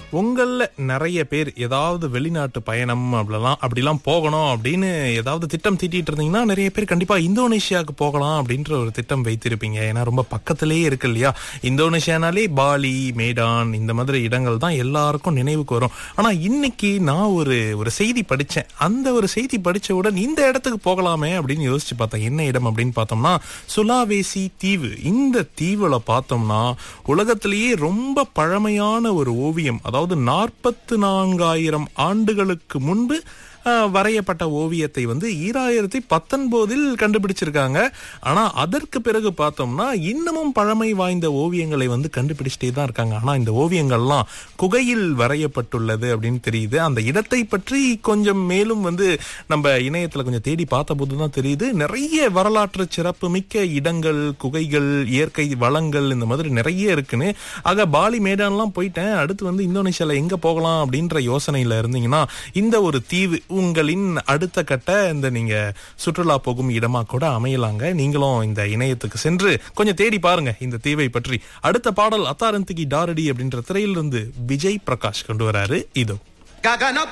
உங்கள நிறைய பேர் ஏதாவது வெளிநாட்டு பயணம் அப்படிலாம் அப்படிலாம் போகணும் அப்படின்னு ஏதாவது திட்டம் தீட்டிட்டு இருந்தீங்கன்னா நிறைய பேர் கண்டிப்பா இந்தோனேஷியாவுக்கு போகலாம் அப்படின்ற ஒரு திட்டம் வைத்திருப்பீங்க ஏன்னா ரொம்ப பக்கத்திலேயே இருக்கு இல்லையா இந்தோனேஷியானாலே பாலி மேடான் இந்த மாதிரி இடங்கள் தான் எல்லாருக்கும் நினைவுக்கு வரும் ஆனா இன்னைக்கு நான் ஒரு ஒரு செய்தி படிச்சேன் அந்த ஒரு செய்தி படிச்சவுடன் இந்த இடத்துக்கு போகலாமே அப்படின்னு யோசிச்சு பார்த்தேன் என்ன இடம் அப்படின்னு பார்த்தோம்னா சுலாவேசி தீவு இந்த தீவுல பார்த்தோம்னா உலகத்திலேயே ரொம்ப பழமையான ஒரு ஓவியம் அதாவது நாற்பத்து நான்காயிரம் ஆண்டுகளுக்கு முன்பு அஹ், வரையப்பட்ட ஓவியத்தை வந்து ஈராயிரத்தி பத்தொன்பதில் கண்டுபிடிச்சிருக்காங்க ஆனா அதற்கு பிறகு பார்த்தோம்னா இன்னமும் பழமை வாய்ந்த ஓவியங்களை வந்து கண்டுபிடிச்சிட்டே தான் இருக்காங்க ஆனா இந்த ஓவியங்கள்லாம் குகையில் வரையப்பட்டுள்ளது அப்படின்னு தெரியுது அந்த இடத்தை பற்றி கொஞ்சம் மேலும் வந்து நம்ம இணையத்துல கொஞ்சம் தேடி பார்த்தபோது தான் தெரியுது நிறைய வரலாற்று சிறப்பு மிக்க இடங்கள் குகைகள் இயற்கை வளங்கள் இந்த மாதிரி நிறைய இருக்குன்னு ஆக பாலி மேடான்லாம் போயிட்டேன் அடுத்து வந்து இந்தோனேஷியால எங்க போகலாம் அப்படின்ற யோசனையில இருந்தீங்கன்னா இந்த ஒரு தீவு உங்களின் அடுத்த கட்ட இந்த நீங்க சுற்றுலா போகும் இடமா கூட அமையலாங்க நீங்களும் இந்த இணையத்துக்கு சென்று கொஞ்சம் தேடி பாருங்க இந்த தீவை பற்றி அடுத்த பாடல் அத்தாரந்திகி டாரடி அப்படின்ற திரையிலிருந்து விஜய் பிரகாஷ் கொண்டு வராரு இதோ గగన